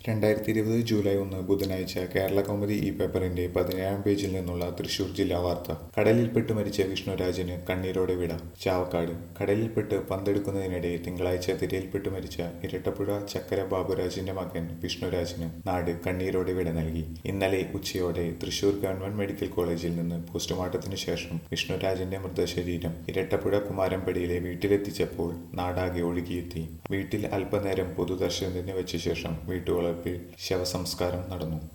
രണ്ടായിരത്തി ഇരുപത് ജൂലൈ ഒന്ന് ബുധനാഴ്ച കേരള കൗമുദി ഈ പേപ്പറിന്റെ പതിനേഴാം പേജിൽ നിന്നുള്ള തൃശൂർ ജില്ലാ വാർത്ത കടലിൽപ്പെട്ട് മരിച്ച വിഷ്ണുരാജിന് കണ്ണീരോടെ വിട ചാവക്കാട് കടലിൽപ്പെട്ട് പന്തെടുക്കുന്നതിനിടെ തിങ്കളാഴ്ച തിരയിൽപ്പെട്ട് മരിച്ച ഇരട്ടപ്പുഴ ചക്കര ബാബുരാജിന്റെ മകൻ വിഷ്ണുരാജിന് നാട് കണ്ണീരോടെ വിട നൽകി ഇന്നലെ ഉച്ചയോടെ തൃശൂർ ഗവൺമെന്റ് മെഡിക്കൽ കോളേജിൽ നിന്ന് പോസ്റ്റ്മോർട്ടത്തിന് ശേഷം വിഷ്ണുരാജിന്റെ മൃതശരീരം ഇരട്ടപ്പുഴ കുമാരമ്പടിയിലെ വീട്ടിലെത്തിച്ചപ്പോൾ നാടാകെ ഒഴുകിയെത്തി വീട്ടിൽ അല്പനേരം പൊതുദർശനത്തിന് വെച്ച ശേഷം വീട്ടുവളപ്പിൽ ശവസംസ്കാരം നടന്നു